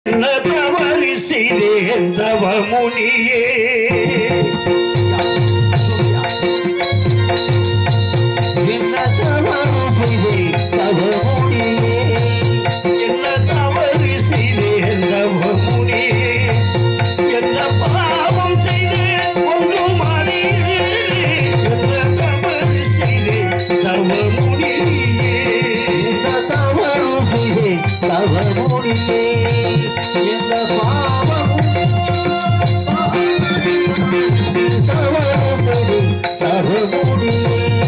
என்ன தவறு செய்தேன் தவமுனியே என்ன தவறு செய்தேன் தவமுடியே என்ன தவறு செய்தேன் தவமுனியே என்ன பாவம் செய்தேன் ஒன்றும் அறியேன். என்ன தவறு செய்தேன் தவமுனியே என்ன தவறு செய்தேன் தவமுடியே என்ன பாவம் தவறு செய்தேன் தவமுடியே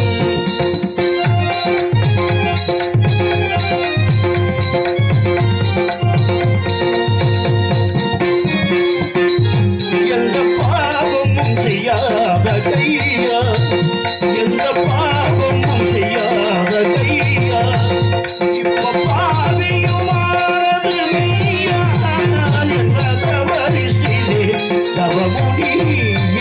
எந்த பாவமும் செய்யாத கையா எந்த பாவமும் செய்யாத கையா இப்ப பாவியுமானது மெய்யா நான் என்ன தவறு செய்தேன் தவமுடியே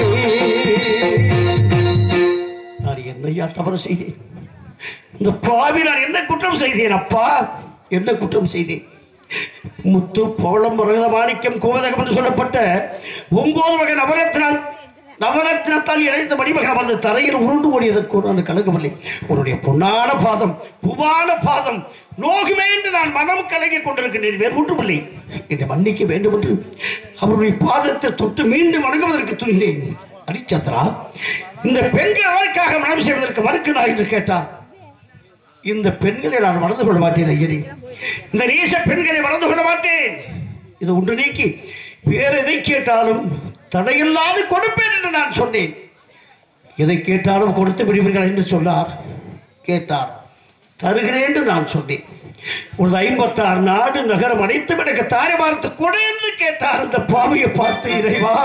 நான் என்னையா தவறு செய்தேன் இந்த பாவி நான் என்ன குற்றம் செய்தேன் அப்பா என்ன குற்றம் செய்தேன் முத்து பவளம் மரகத மாணிக்கம் கோதகம் என்று சொல்லப்பட்ட ஒன்பது வகை நவரத்தினால் நவரத்தினத்தால் இணைந்த மணிமகன் அந்த தரையில் உருண்டு ஓடியதற்கு நான் கலங்கவில்லை உன்னுடைய பொன்னான பாதம் பூவான பாதம் நோகுமே என்று நான் மனம் கலங்கிக் கொண்டிருக்கின்றேன் வேறு ஒன்றுமில்லை என்னை மன்னிக்க வேண்டும் என்று அவருடைய பாதத்தை தொட்டு மீண்டும் வணங்குவதற்கு துணிந்தேன் அரிச்சந்திரா இந்த பெண்கள் அதற்காக மனம் செய்வதற்கு மறுக்கிறார் என்று கேட்டார் இந்த பெண்களை நான் மறந்து கொள்ள மாட்டேன் ஐயரே இந்த நீச பெண்களை மறந்து கொள்ள மாட்டேன் இது ஒன்று நீக்கி வேற எதை கேட்டாலும் தடையில்லாது கொடுப்பேன் என்று நான் சொன்னேன் எதை கேட்டாலும் கொடுத்து விடுவீர்கள் என்று சொன்னார் கேட்டார் தருகிறேன் என்று நான் சொன்னேன் ஒரு ஐம்பத்தாறு நாடு நகரம் அனைத்தும் எனக்கு தாரை பார்த்து கொடு என்று கேட்டார் அந்த பாவியை பார்த்து இறைவா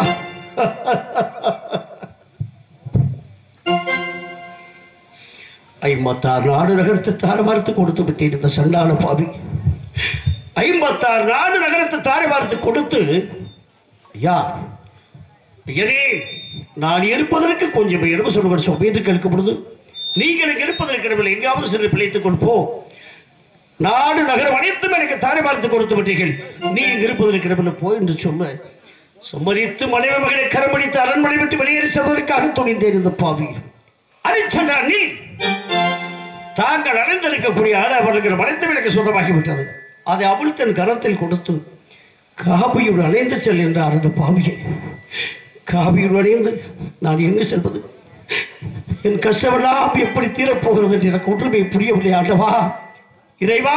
ஐம்பத்தாறு நாடு நகரத்தை தாரை பார்த்து கொடுத்து விட்டேன் இந்த சண்டான பாவி ஐம்பத்தாறு நாடு நகரத்தை தாரை பார்த்து கொடுத்து ஐயா ஐயரே நான் இருப்பதற்கு கொஞ்சம் இடம் சொல்லுவது சொபியத்து கேட்கும் பொழுது நீங்கள் இருப்பதற்கு இடமில்லை எங்காவது சென்று பிழைத்துக் கொள் போ நாடு நகரம் அனைத்தும் எனக்கு தாரை பார்த்து கொடுத்து விட்டீர்கள் நீ இங்கு இருப்பதற்கு இடமில்லை போ என்று சொல்ல சம்மதித்து மனைவி மகளை கரமடித்து அரண்மனை விட்டு வெளியேறி செல்வதற்காக துணிந்தேன் இந்த பாவி அரிச்சந்திரா நீ தாங்கள் அடைந்திருக்கக்கூடிய ஆட அவர்கள் மனைத்து எனக்கு சொந்தமாகிவிட்டது அதை அவள் தன் கரத்தில் கொடுத்து காவியோடு அணைந்து செல் என்றார் அந்த பாவியை காவியோடு அணைந்து நான் எங்கு செல்வது என் கஷ்டமெல்லாம் எப்படி தீரப்போகிறது என்று எனக்கு ஒன்றுமே புரியவில்லை ஆண்டவா இறைவா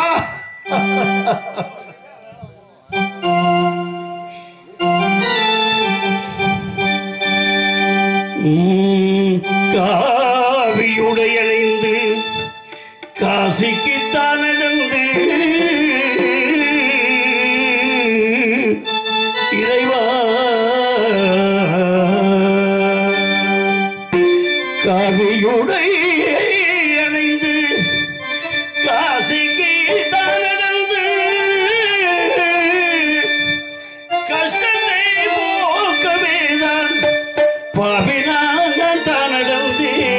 உம், காவியுடைய அணைந்து காசிக்குத்தான் நடந்து இறைவா காவியுடைய அணைந்து காசிக்குத்தான் நடந்து கஷ்டத்தை போக்கவேதான் பாவினாக தான் நடந்தேன்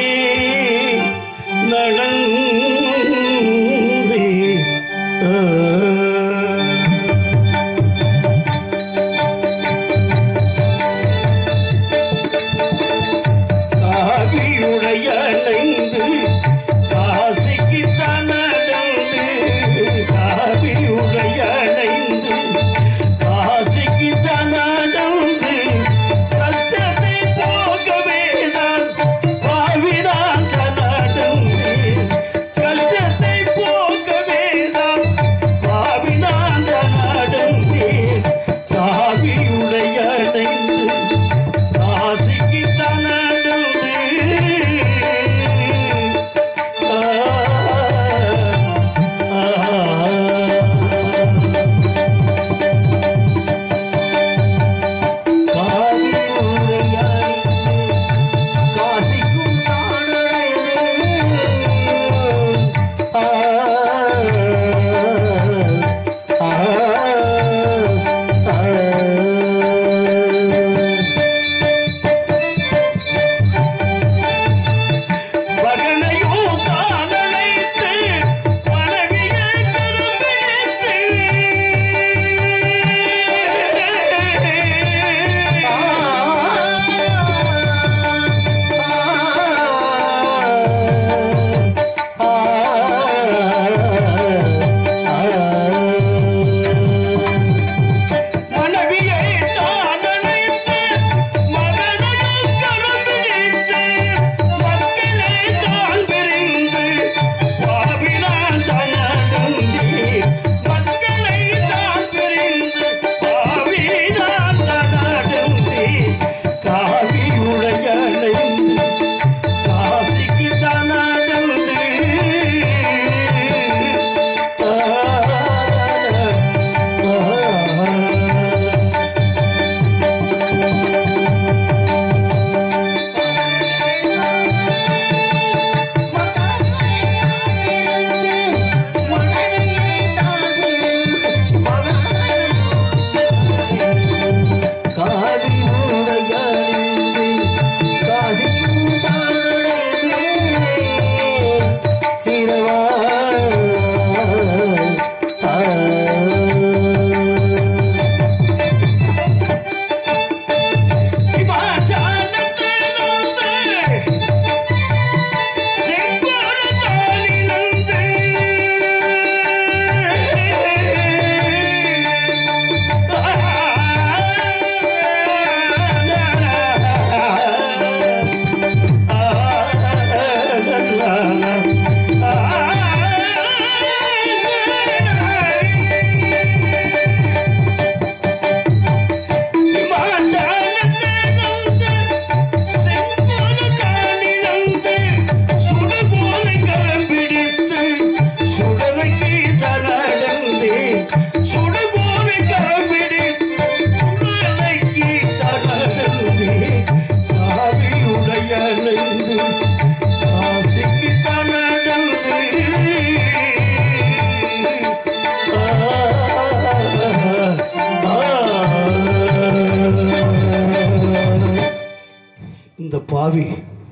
பாவி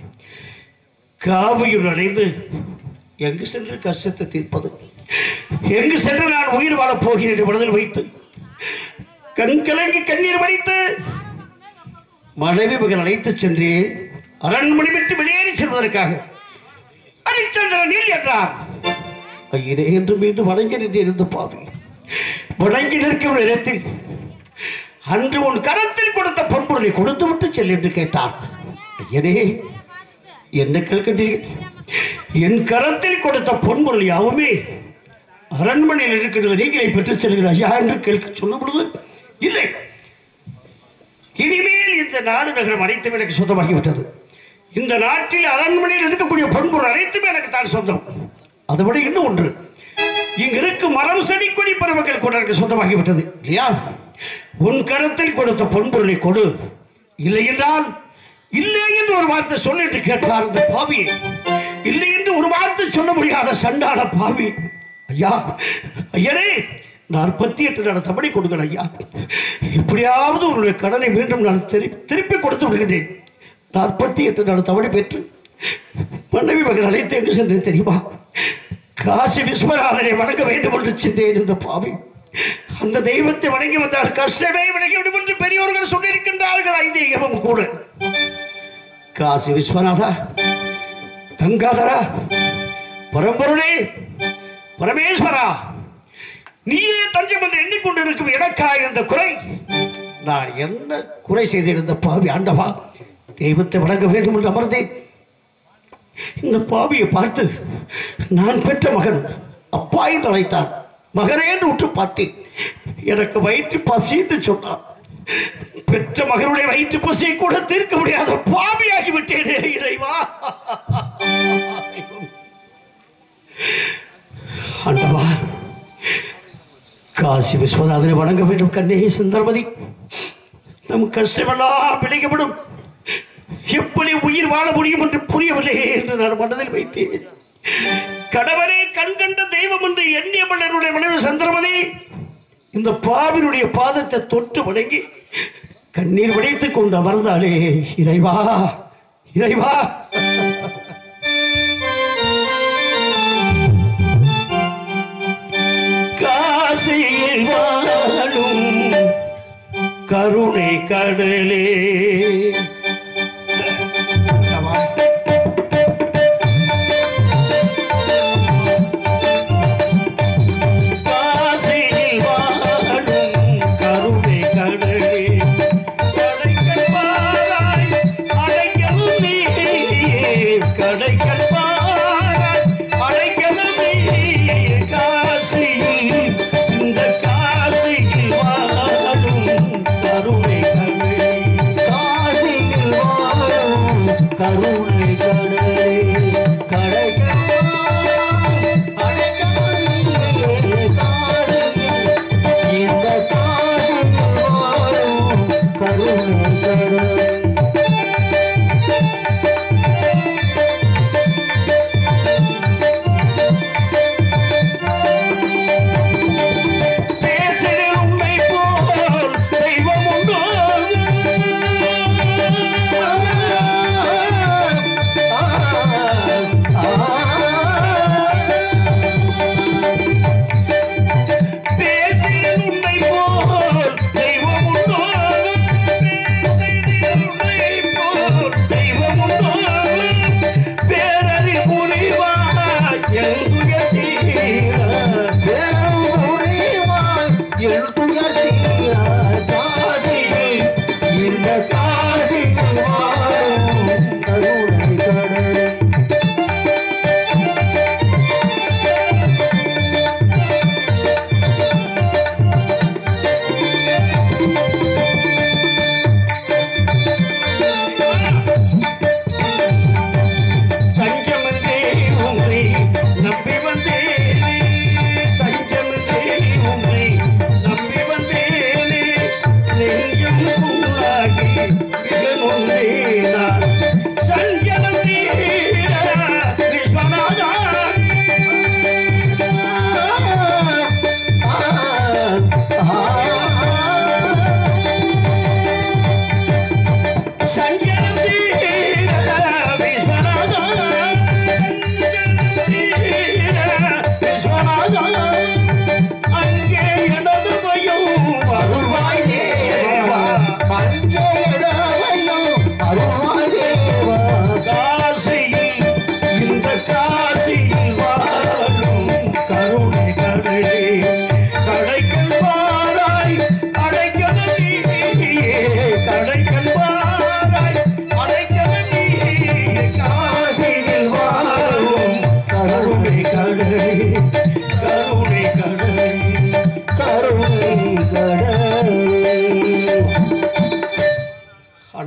காவியுள் அடைந்து எங்கு சென்று கஷ்டத்தை தீர்ப்பது எங்கு சென்று நான் உயிர் வாழப் போகிறேன் என்று மனதில் வைத்து கண் கலங்கி கண்ணீர் வடித்து மனைவி மகள் அழைத்து சென்றேன் அரண்மனை விட்டு வெளியேறி செல்வதற்காக ஹரிச்சந்திரன் நீர் என்றார் ஐயனே என்று மீண்டும் வணங்கி நின்று இருந்த பாவி வணங்கி நிற்கும் நேரத்தில் அன்று உன் கரத்தில் கொடுத்த பொன்பொருளை கொடுத்து விட்டு செல் என்று கேட்டார் ஐயனே என்ன கேட்கின்றீர்கள் என் கரத்தில் கொடுத்த பொன்பொருள் யாவுமே அரண்மனையில் இருக்கிறது நீங்களை பெற்று செல்கிற ஐயா என்று கேட்க சொல்லும் பொழுது இல்லை இனிமேல் இந்த நாடு நகரம் அனைத்தும் எனக்கு சொந்தமாகிவிட்டது இந்த நாட்டில் அரண்மனையில் இருக்கக்கூடிய பண்புகள் அனைத்துமே எனக்கு தான் சொந்தம் அதுபடி இன்னும் ஒன்று இங்கு இருக்கும் மரம் செடி கொடி பருவங்கள் கூட எனக்கு சொந்தமாகிவிட்டது இல்லையா உன் கருத்தில் கொடுத்த பொன்பொருளை கொடு இல்லை என்றால் இல்லை என்று ஒரு வார்த்தை சொல்லு என்று கேட்பார் இந்த பாவி இல்லை என்று ஒரு வார்த்தை சொல்ல முடியாத சண்டாள பாவி ஐயா ஐயரே நாற்பத்தி எட்டு நடத்தபடி கொடுங்கள் ஐயா எப்படியாவது உங்களுடைய கடனை மீண்டும் நான் திருப்பி திருப்பி கொடுத்து விடுகின்றேன் நாற்பத்தி எட்டு நடத்தபடி பெற்று மனைவி மகன் அழைத்து எங்கு சென்றேன் தெரியுமா காசி விஸ்வநாதனை வணங்க வேண்டும் என்று சென்றேன் இந்த பாவி அந்த தெய்வத்தை வணங்கி வந்தால் கஷ்டமே விலகிவிடும் என்று பெரியோர்கள் சொல்லியிருக்கின்றார்கள் ஐதீகமும் கூட காசி விஸ்வநாதா கங்காதரா பரம்பொருளே பரமேஸ்வரா நீயே தஞ்சம் என்று எண்ணிக்கொண்டிருக்கும் எனக்காக இந்த குறை நான் என்ன குறை செய்திருந்த பாவி ஆண்டவா தெய்வத்தை வணங்க வேண்டும் என்று அமர்ந்தேன் இந்த பாவியை பார்த்து நான் பெற்ற மகன் அப்பா என்று அழைத்தான் மகனே என்று உற்று பார்த்தேன் எனக்கு வயிற்று பசி என்று சொன்னான் பெற்ற மகனுடைய வயிற்று பசியை கூட தீர்க்க முடியாத பாவியாகி விட்டேனே இறைவா ஆண்டவா காசி விஸ்வநாதனை வணங்க வேண்டும் கண்ணே சுந்தரமதி நம் கஷ்டமெல்லாம் விளைக்கப்படும் எப்படி உயிர் வாழ முடியும் என்று புரியவில்லை என்று நான் மனதில் வைத்தேன் கடவரே கண்கண்ட தெய்வம் என்று எண்ணிய மன்னருடைய மனைவி சந்திரமதி இந்த பாவினுடைய பாதத்தை தொட்டு வணங்கி கண்ணீர் வடித்துக் கொண்டு அமர்ந்தாளே இறைவா இறைவா காசியில் வாழும் கருணை கடலே காசியில் வாழும் கருணை கடலே கடைகள் பாராய் அடைக்கல் நீ கடைகள் பாராய் அடைக்கல் நீ காசியில் இந்த காசியில் வாழும் கருணை கடலே காசியில் வாழும் கருணை கடலே கடைக்காய் அடைக்கல் நீயே காசியில் இந்த காசியில் வாழும் கருணை கடலே பேசினில் உண்மை போல் தெய்வம் உண்டோ பேசினில் உண்மை போல் தெய்வம் உண்டோ பேசினில்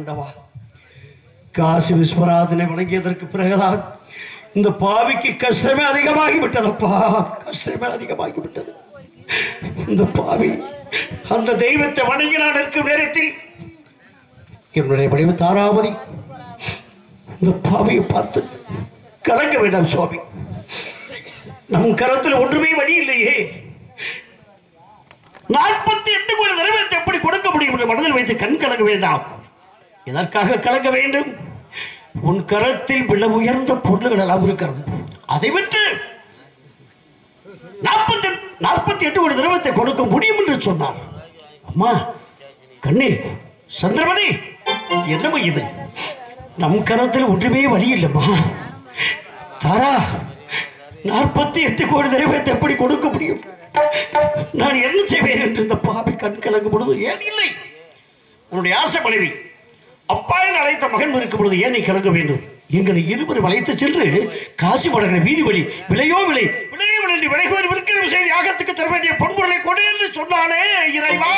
ஆண்டவா காசி விஸ்வநாதனை வணங்கியதற்கு பிறகுதான் இந்த பாவிக்கு கஷ்டமே அதிகமாகி விட்டதப்பா கஷ்டமே அதிகமாகி விட்டது இந்த பாவி அந்த தெய்வத்தை வணங்கி நான் இருக்கும் நேரத்தில் என்னுடைய வடிவு தாராமதி இந்த பாவியை பார்த்து கலங்க வேண்டாம் சுவாமி நம் கரத்தில் ஒன்றுமே வழி இல்லையே நாற்பத்தி எட்டு கோடி நிறைவேற்ற எப்படி கொடுக்க முடியும் என்று மனதில் வைத்து கண் கலங்க வேண்டாம் எதற்காக கலங்க வேண்டும் உன் கரத்தில் விலை உயர்ந்த பொருள்கள் எல்லாம் இருக்கிறது அதை விட்டு நாற்பத்தி நாற்பத்தி எட்டு கோடி திரவத்தை கொடுக்க முடியும் என்று சொன்னார் அம்மா கண்ணே சந்திரமதி என்னம்மா இது நம் கரத்தில் ஒன்றுமே வழி இல்லைம்மா தாரா நாற்பத்தி எட்டு கோடி திரவத்தை எப்படி கொடுக்க முடியும் நான் என்ன செய்வேன் என்று இந்த பாவி கண் கலங்கும் பொழுது ஏன் இல்லை உன்னுடைய ஆசை மனைவி அப்பா என அழைத்த மகன் இருக்கும் பொழுது ஏன் நீ கலங்க வேண்டும் எங்களை இருவரும் அழைத்து சென்று காசி படுகிற வீதி வழி விலையோ விலை விலையோ விலை என்று விலை கோரி விற்கிற செய்தி ஆகத்துக்கு தர வேண்டிய பொன்பொருளை கொடு என்று சொன்னானே இறைவா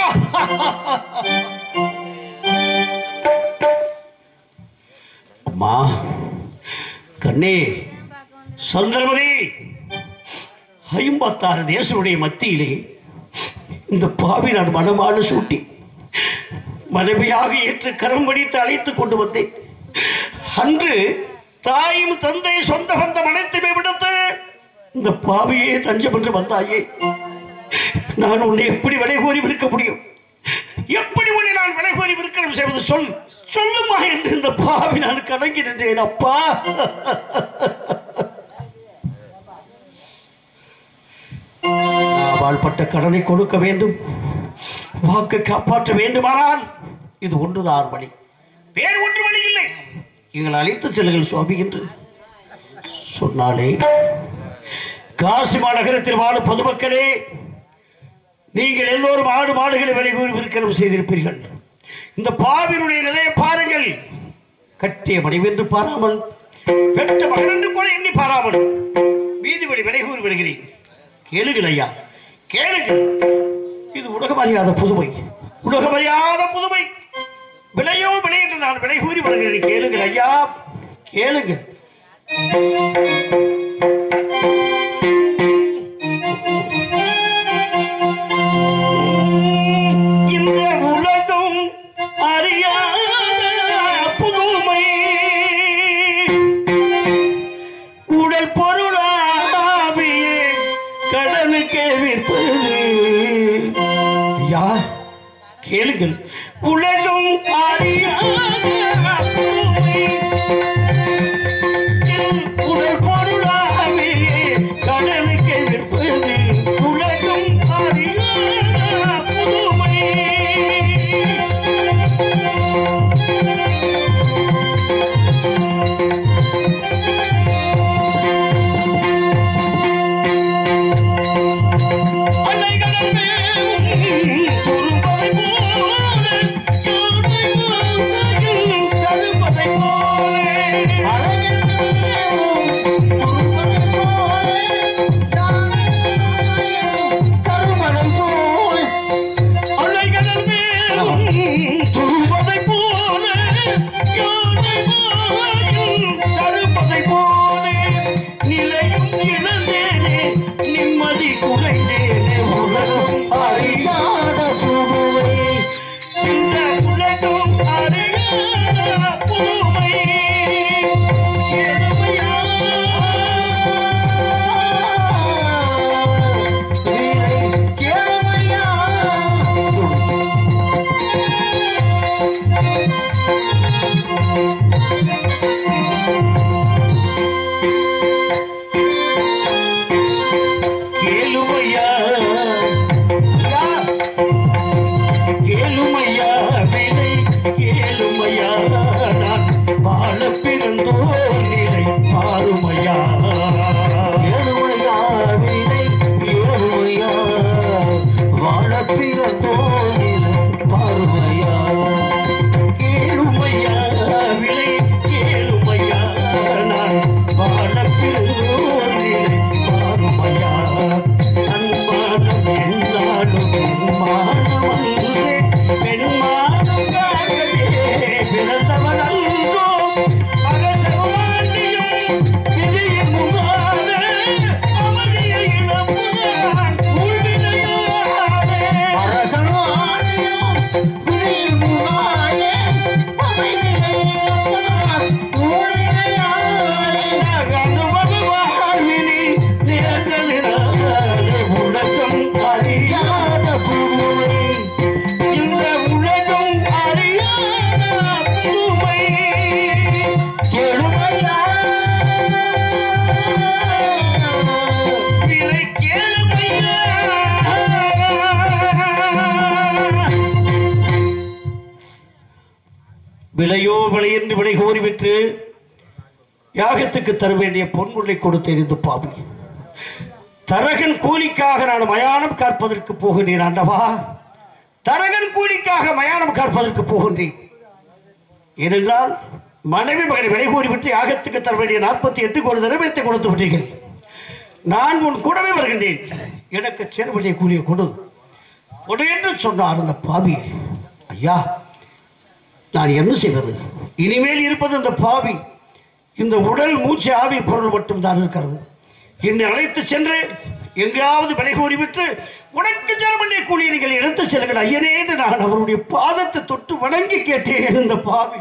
அம்மா கண்ணே சந்திரமதி ஐம்பத்தாறு தேசனுடைய மத்தியிலே இந்த பாவி நான் மனமாடு சூட்டி மனைவியாக ஏற்று கரம் பிடித்து அழைத்துக் கொண்டு வந்தேன் அன்று தாயும் தந்தை சொந்த பந்தம் அனைத்துமே விடுத்து இந்த பாவியே தஞ்சம் என்று வந்தாயே நான் உன்னை எப்படி விலை கோரி விற்க முடியும் எப்படி உன்னை நான் விலை கோரி விற்கிறோம் செய்வது சொல் சொல்லுமா என்று இந்த பாவி நான் கலங்கி நின்றேன் அப்பா அவள் பட்ட கடனை கொடுக்க வேண்டும் வாக்கு காப்பாற்ற வேண்டுமானால் இது ஒன்றுதான் வழி வேறு ஒன்று வழி இல்லை எங்கள் அழைத்து செல்லுங்கள் சுவாமி என்று சொன்னாலே காசி மாநகரத்தில் வாழும் பொதுமக்களே நீங்கள் எல்லோரும் ஆடு மாடுகளை விலை கூறி விற்கிறவு செய்திருப்பீர்கள் இந்த பாவினுடைய நிலையை பாருங்கள் கட்டிய மனைவென்று பாராமல் பெற்ற மகன் என்று கூட எண்ணி பாராமல் வீதி வழி விலை கூறி வருகிறேன் கேளுங்கள் ஐயா கேளுங்கள் இது உலகம் அறியாத புதுமை உலகம் அறியாத புதுமை விலையோ விலை என்று நான் விலை கூறி வருகிறேன் கேளுங்கள் ஐயா கேளுங்கள் இந்த உலகம் அறியாத புதுமை உடல் பொருளாவியே கடனுக்கே விற்பது யார் கேளுங்கள் உலகம் அறியாத புதுமை என் உடல் பொருளாவியே கடனுக்கே விற்பது உலகம் அறியாத புதுமை அலைகடல் மேலும் துரும்பைப் போல, யானை வாழ்க்கையில் தழும்பதைப் போல. அலைகடல் மேலும் துரும்பதைப் போல, யானை வாழ்க்கையில் தழும்பதைப் போல. நிலையும் இழந்தேனே, நிம்மதி குறைந்தேனே உலகம் அறியாத புதுமை இந்த உலகம் அறியாத புதுமை. ஏழ்மையா கேளுமையா யா. கேளுமையா விலை கேளுமையா நான் வாழ பிறந்தோர் நிலை மாறுமையா கேளுமையா விலை கேளுமையா நான் வாழ பிறந்தோர் நிலை மாறுமையா அன்பானம் என்னாலும் மானவன்றே பெண்மானம் காக்கவே பிறந்த விலையோ விலை என்று விலை கோரி விற்று யாகத்துக்கு தர வேண்டிய பொன்முல்லை கொடுத்தேன் இந்த பாவி தரகன் கூலிக்காக நான் மயானம் காற்பதற்கு போகின்றேன் ஆண்டவா தரகன் கூலிக்காக மயானம் காற்பதற்கு போகின்றேன் ஏனென்றால் மனைவி மகனை விலை கூறிவிட்டு யாகத்துக்கு தர வேண்டிய நாற்பத்தி எட்டு கோடி திரவியத்தை கொடுத்து விட்டீர்கள் நான் உன் கூடவே வருகின்றேன் எனக்கு சேர வேண்டிய கூலியை கொடு கொடு என்று சொன்னார் அந்த பாவி ஐயா நான் என்ன செய்வது இனிமேல் இருப்பது இந்த பாவி இந்த உடல் மூச்சு ஆவி பொருள் மட்டும் தான் இருக்கிறது என்னை அழைத்து சென்று எங்கேயாவது விலை கூறிவிட்டு உனக்கு ஜெர்மனிய கூலியர்கள் எடுத்து செல்லுங்கள் ஐயனே என்று நான் அவருடைய பாதத்தை தொட்டு வணங்கி கேட்டேன் இந்த பாவி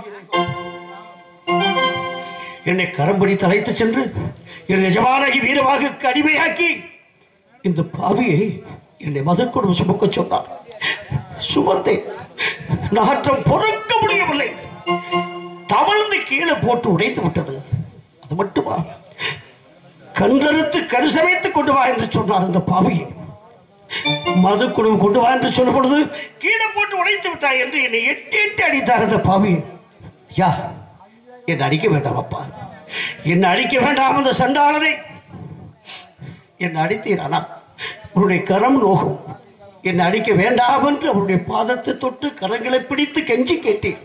என்னை கரம்படி தலைத்து சென்று எனது எஜமானகி வீரவாகுக்கு அடிமையாக்கி இந்த பாவியை என்னை மதக்குடும் சுமக்க சொன்னார் சுமந்தேன் நாற்றம் பொறுக்க முடியவில்லை தவழ்ந்து கீழே போட்டு உடைந்து விட்டது அது மட்டுமா கண்டறுத்து கருசமைத்து கொண்டு வா என்று சொன்னார் அந்த பாவி மது குடும்பம் கொண்டு வா என்று சொல்லும் பொழுது கீழே போட்டு உடைத்து விட்டாய் என்று என்னை எட்டி எட்டி அடித்தார் அந்த பாவி யா என்னை அடிக்க வேண்டாம் அப்பா என்னை அடிக்க வேண்டாம் அந்த சண்டாளனை என்னை அடித்தீர் ஆனால் உன்னுடைய கரம் நோகும் என்னை அடிக்க வேண்டாம் என்று அவருடைய பாதத்தை தொட்டு கரங்களை பிடித்து கெஞ்சி கேட்டேன்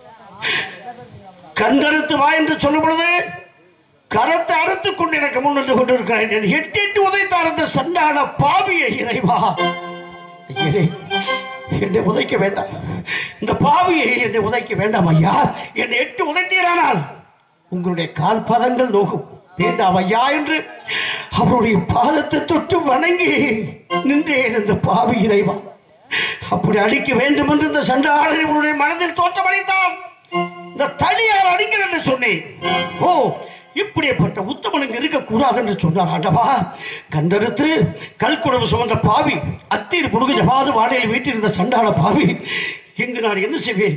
கண்டறுத்து வா என்று சொல்லும் பொழுது கரத்தை அறுத்துக் கொண்டு எனக்கு முன் நின்று கொண்டிருக்கிறேன் என்னை எட்டி எட்டி உதைத்தார் அந்த சண்டாள பாவியை இறைவா ஐயரே, என்னை உதைக்க வேண்டாம் இந்த பாவியை என்னை உதைக்க வேண்டாம் ஐயா என்னை எட்டு உதைத்தீரானால் உங்களுடைய கால் பாதங்கள் நோகும் வேண்டாம் ஐயா என்று அவருடைய பாதத்தை தொட்டு வணங்கி நின்றேன் இந்த பாவி இறைவா அப்படி அடிக்க வேண்டும் என்று இந்த சண்டாளனை உன்னுடைய மனதில் தோற்றமடைத்தான் இந்த தனியார் அடிங்கள் என்று சொன்னேன் ஓ இப்படிப்பட்ட உத்தமனுங்க இருக்கக்கூடாது என்று சொன்னார் ஆண்டவா கண்டறுத்து கல்குடவு சுமந்த பாவி அத்தீர் புடுகு ஜபாது வாடையில் வீட்டிருந்த சண்டாள பாவி இங்கு நான் என்ன செய்வேன்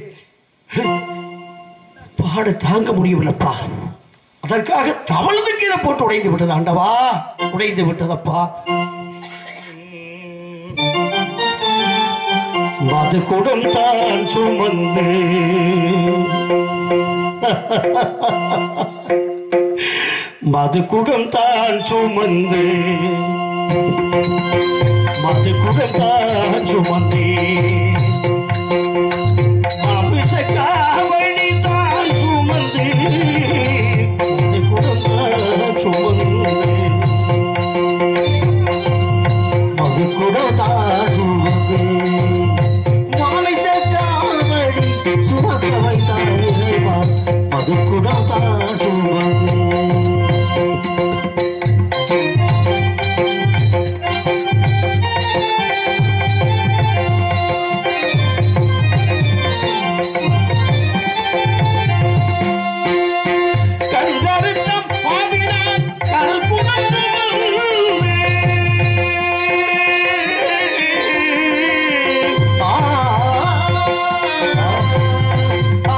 பாடு தாங்க முடியவில்லப்பா அதற்காக தவழ்ந்து கீழே போட்டு உடைந்து விட்டது ஆண்டவா உடைந்து விட்டதப்பா மது குடம் தான் சுமந்து மது குடம் தான் சுமந்து மது குடம் தான் சுமந்தே அபிஷேகாவளி தான் சுமந்து மது குடம் தான் சுமந்து மது குடம் தான் சுமந்து மாலை சேர்க்காமடி சுமக்க வைத்தார் இறைவா மதுக்குடம் தான் சுமந்து கண்டறுத்தம் பாவினான் கருப்புடன் சுமந்தே. ஆ ஆ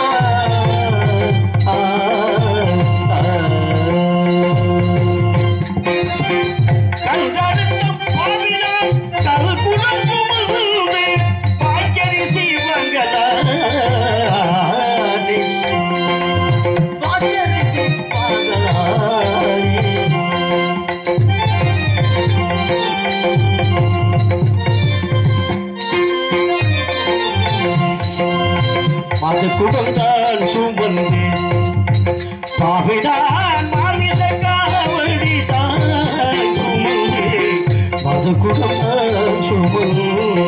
கண்டறுத்தம் பாவினான் கருப்புடன் சுமந்தே. பாக்கியரிசி மங்களானே. பாக்கியரிசி பாகலாயே அது குடம்தான் சுமந்து பாவிடான் மாமிசக்காவடி தான் சுமந்து மது குடம்தான் சுமந்து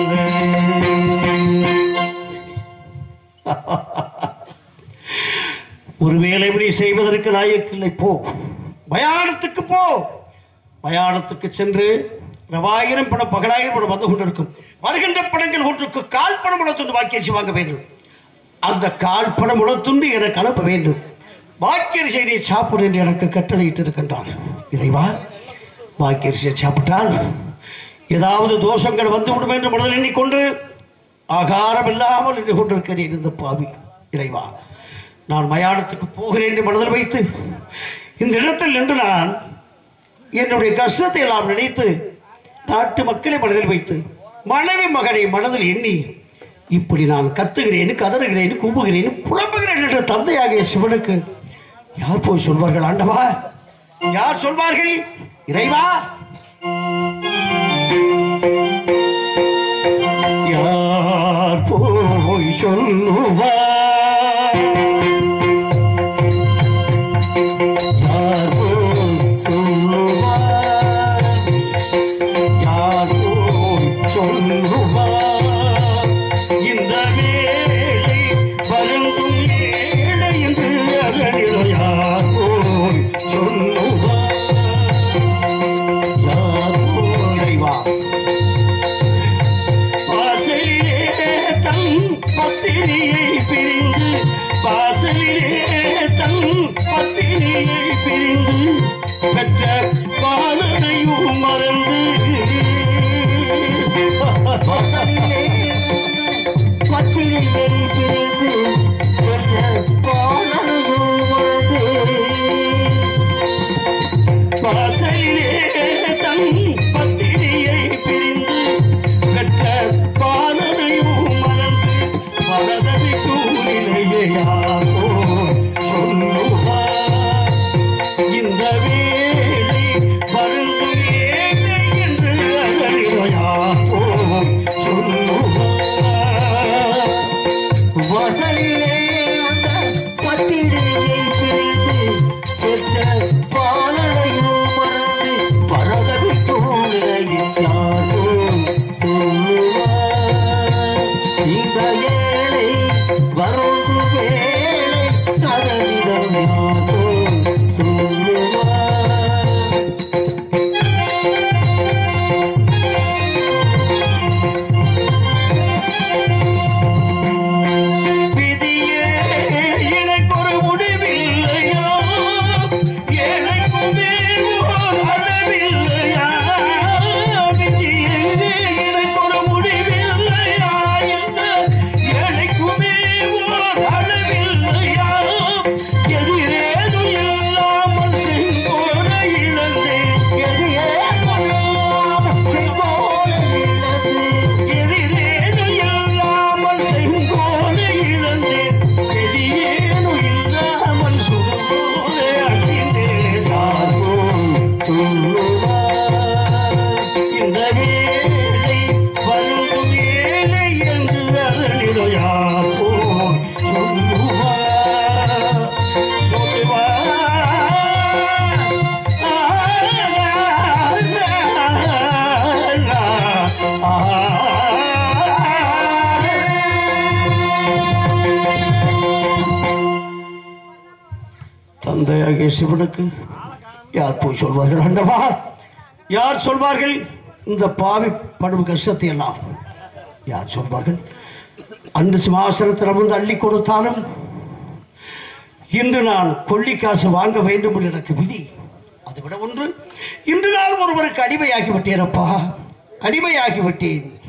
ஒருவேளை இப்படி செய்வதற்கு லாயக்கில்லை போ மயானத்துக்கு போ மயானத்துக்கு சென்று ரவாயிரம் படம் பகலாயிரம் படம் வந்து கொண்டிருக்கும் வருகின்ற படங்கள் ஒன்றுக்கு கால் பணம் உணர்த்துண்டு வாக்கியரிசி வாங்க வேண்டும் அந்த கால் பணம் உணர்த்துண்டு எனக்கு அனுப்ப வேண்டும் வாக்கியரிசியை நீ சாப்பிடு என்று எனக்கு கட்டளையிட்டு இருக்கின்றான் இறைவா வாக்கியரிசியை சாப்பிட்டால் ஏதாவது தோஷங்கள் வந்து விடும் என்று மனதில் எண்ணிக்கொண்டு ஆகாரம் இல்லாமல் நின்று கொண்டிருக்கிறேன் இந்த பாவி இறைவா நான் மயானத்துக்கு போகிறேன் என்று மனதில் வைத்து இந்த இடத்தில் நின்று நான் என்னுடைய கஷ்டத்தை எல்லாம் நினைத்து நாட்டு மக்களை மனதில் வைத்து மனைவி மகனை மனதில் எண்ணி இப்படி நான் கத்துகிறேன் கதறுகிறேன் கூப்புகிறேன் புலம்புகிறேன் என்ற தந்தையாகிய சிவனுக்கு யார் போய் சொல்வார்கள் ஆண்டவா யார் சொல்வார்கள் இறைவா யார் போய் சொல்லுவார் யார் போய் சொல்லுவார் யார் போய் சொல்லுவார் இந்த வேலை வருந்தும் ஏழை என்று அகலில் யார் போய் சொல்லுவார் யார் போய் இறைவா வாசலிலே தன் பத்தினியை பிரிந்து வாசலிலே தன் பத்தினியை பிரிந்து பெற்ற பாலனையும் மறந்து பத்திரிகை பத்திரிகை பிரிந்து என்ற பாடலையும் மறந்து வாசலிலே தன் பத்தினியை பிரிந்து பெற்ற பாலனையும் மறந்து பரதவி கூறிலேயே யாரோ சொல்லுவார் இந்த வேளை வருந்தும் ஏழை என்று அகலிலையாரோ சொல்லுவார் வாசலிலே அந்த பத்திரிகை பிரிந்து பெற்ற பாலனையும் மறந்து பரதவிக்கும் நிலையில் யாரோ சொல்லுவார் இந்த ஏழை வரும் வேளை அதனிடம் யாரோ சொல்லுவார் விதியே எனக்கொரு முடிவில்லையா எனக்குமே ஓர் அளவில்லையா விதியே எனக்கொரு முடிவில்லையா இந்த எனக்குமே ஓர் அளவில்லையா எதிரேதும் இல்லாமல் செங்கோட இழந்தேன் எதிரேதும் இல்லாமல் செங்கோட இழந்தேன் எதிரேனும் இல்லாமல் சுடுபோல அழிந்தேன் யாரோ இந்த வேளை வருந்தும் ஏழை என்று அருளிடையாரோ சொல்லுவார் தந்தையாகிய சிவனுக்கு யார் போய் சொல்வார்கள் ஆண்டவா யார் சொல்வார்கள் இந்த பாவி படும் கஷ்டத்தை எல்லாம் யார் சொல்வார்கள் அன்று சிம்மாசனத்தில் அமர்ந்து அள்ளி கொடுத்தாலும் இன்று நான் கொள்ளி காசு வாங்க வேண்டும் என்று எனக்கு விதி அதை விட ஒன்று இன்று நான் ஒருவருக்கு அடிமையாகி விட்டேன் அப்பா அடிமையாகி விட்டேன்